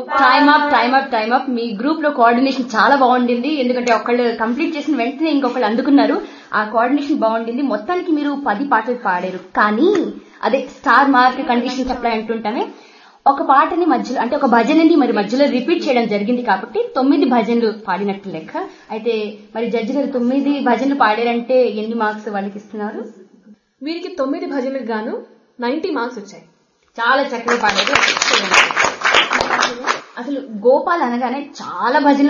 time up time up time up మీ group లో coordination చాలా బాగుండింది ఎందుకంటే ఒకళ్ళు కంప్లీట్ చేసిన వెంటనే ఇంకొకళ్ళు అందుకున్నారు ఆ కోఆర్డినేషన్ బాగుండింది మొత్తానికి మీరు పది పాటలు పాడారు కానీ అదే స్టార్ మార్క్ కండిషన్ సప్లై అంటుంటామే ఒక పాటని మధ్యలో అంటే ఒక భజనని మరి మధ్యలో రిపీట్ చేయడం జరిగింది కాబట్టి తొమ్మిది భజనలు పాడినట్టు లెక్క అయితే మరి జడ్జి గారు తొమ్మిది భజనలు పాడారంటే ఎన్ని మార్క్స్ వాళ్ళకి ఇస్తున్నారు వీరికి తొమ్మిది భజనలకు గాను నైన్టీ మార్క్స్ వచ్చాయి చాలా చక్కగా పాడారు అసలు గోపాల్ అనగానే చాలా భజనలు